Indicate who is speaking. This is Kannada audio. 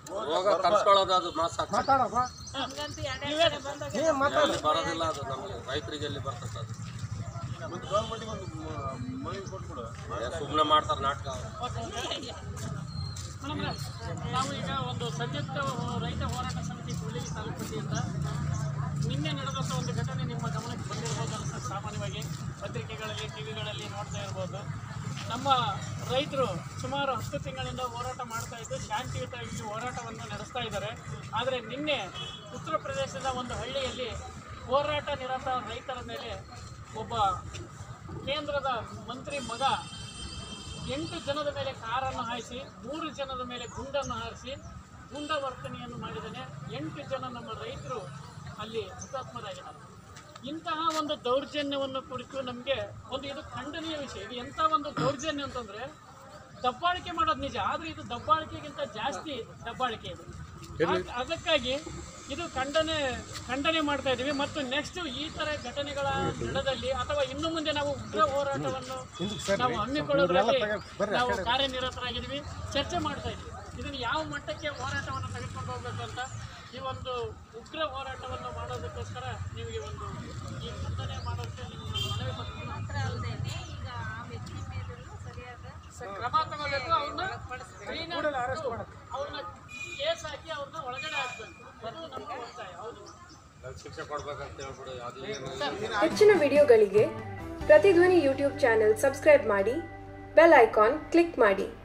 Speaker 1: ರೋಗ ತರ್ಸ್ಕೊಳ್ಳೋದು ಅದು ಮಾಸ್
Speaker 2: ಮಾತಾಡಪ್ಪ ನೀ ಮಾತಾಡ
Speaker 1: ಅಲ್ಲಿ ಬರೋದಿಲ್ಲ ಅದು ನಮಗೆ ರೈತರಿಗೆ ಎಲ್ಲಿ ಬರ್ತದೆ ಅದು ಸುಮ್ಮನೆ ಮಾಡ್ತಾರೆ ನಾಟಕ ಅವ್ರು.
Speaker 3: ಮೇಡಮ್ ನಾವು ಈಗ ಒಂದು ಸಂಯುಕ್ತ ರೈತ ಹೋರಾಟ ಸಮಿತಿ ಹುಬ್ಬಳ್ಳಿ ತಾಲೂಕು ವತಿಯಿಂದ ನಿನ್ನೆ ನಡೆದಂಥ ಒಂದು ಘಟನೆ ನಿಮ್ಮ ಗಮನಕ್ಕೆ ಬಂದಿರ್ಬೋದು ಅನ್ಸುತ್ತೆ ಸಾಮಾನ್ಯವಾಗಿ ಪತ್ರಿಕೆಗಳಲ್ಲಿ ಟಿವಿಗಳಲ್ಲಿ ನೋಡ್ತಾ ಇರ್ಬೋದು ನಮ್ಮ ರೈತರು ಸುಮಾರು ಹತ್ತು ತಿಂಗಳಿಂದ ಹೋರಾಟ ಮಾಡ್ತಾ ಇದ್ದು ಶಾಂತಿಯುತವಾಗಿ ಹೋರಾಟವನ್ನು ನಡೆಸ್ತಾ ಇದ್ದಾರೆ ಆದರೆ ನಿನ್ನೆ ಉತ್ತರ ಪ್ರದೇಶದ ಒಂದು ಹಳ್ಳಿಯಲ್ಲಿ ಹೋರಾಟ ನಿರತ ರೈತರ ಮೇಲೆ ಒಬ್ಬ ಕೇಂದ್ರದ ಮಂತ್ರಿ ಮಗ ಎಂಟು ಜನದ ಮೇಲೆ ಕಾರನ್ನು ಹಾಯಿಸಿ ಮೂರು ಜನದ ಮೇಲೆ ಗುಂಡನ್ನು ಹಾರಿಸಿ ಗುಂಡ ವರ್ತನೆಯನ್ನು ಮಾಡಿದ್ದಾನೆ ಎಂಟು ಜನ ನಮ್ಮ ರೈತರು ಅಲ್ಲಿ ಹುತಾತ್ಮರಾಗಿದ್ದಾರೆ ಇಂತಹ ಒಂದು ದೌರ್ಜನ್ಯವನ್ನು ಕುರಿತು ನಮಗೆ ಒಂದು ಇದು ಖಂಡನೀಯ ವಿಷಯ ಇದು ಎಂಥ ಒಂದು ದೌರ್ಜನ್ಯ ಅಂತಂದ್ರೆ ದಬ್ಬಾಳಿಕೆ ಮಾಡೋದು ನಿಜ ಆದರೆ ಇದು ದಬ್ಬಾಳಿಕೆಗಿಂತ ಜಾಸ್ತಿ ದಬ್ಬಾಳಿಕೆ ಇದು ಆದ್- ಅದಕ್ಕಾಗಿ ಇದು ಖಂಡನೆ ಖಂಡನೆ ಮಾಡ್ತಾ ಇದ್ದೀವಿ ಮತ್ತು ನೆಕ್ಸ್ಟ್ ಈ ತರ ಘಟನೆಗಳ ನಡೆದಲ್ಲಿ ಅಥವಾ ಇನ್ನು ಮುಂದೆ ನಾವು ಉಗ್ರ ಹೋರಾಟವನ್ನು ನಾವು ಹಮ್ಮಿಕೊಳ್ಳೋದ್ರಲ್ಲಿ ನಾವು ಕಾರ್ಯನಿರತರಾಗಿದ್ದೀವಿ ಚರ್ಚೆ ಮಾಡ್ತಾ ಇದ್ದೀವಿ ಇದನ್ನು ಯಾವ ಮಟ್ಟಕ್ಕೆ ಹೋರಾಟವನ್ನು ತೆಗೆದುಕೊಂಡು ಹೋಗ್ಬೇಕು ಅಂತ ಈ ಒಂದು ಉಗ್ರ ಹೋರಾಟವನ್ನು ಮಾಡೋದಕ್ಕೋಸ್ಕರ ನಿಮಗೆ ಒಂದು ಈ ಖಂಡನೆ ಮಾಡೋಕ್ಕೆ ನಿಮ್ಮನ್ನು ಮನವಿ ಪಡ್ತೀನಿ.
Speaker 4: ಮಾತ್ರ ಅಲ್ಲದೆ ಈಗ ಆ ವ್ಯಕ್ತಿ ಮೇಲೂ ಸರಿಯಾದ
Speaker 3: ಸ- ಕ್ರಮ ತಗೋಬೇಕು ಅವ್ರನ್ನ clean ಆಗಿ ಅವ್ರನ್ನ ಕೇಸ್ ಹಾಕಿ ಅವ್ರನ್ನ ಒಳಗಡೆ ಹಾಕ್ಬೇಕು ಅದು ನಮ್ಮ ಒತ್ತಾಯ ಹೌದು
Speaker 1: ಶಿಕ್ಷೆ ಕೊಡ್ಬೇಕಂತ ಹೇಳ್ಬಿಡು ಅದು ಏನು
Speaker 5: ಹೆಚ್ಚಿನ ವಿಡಿಯೋಗಳಿಗೆ ಪ್ರತಿಧ್ವನಿ ಯೂಟ್ಯೂಬ್ ಚಾನೆಲ್ ಸಬ್ಸ್ಕ್ರೈಬ್ ಮಾಡಿ ಬೆಲ್ ಐಕಾನ್ ಕ್ಲಿಕ್ ಮಾಡಿ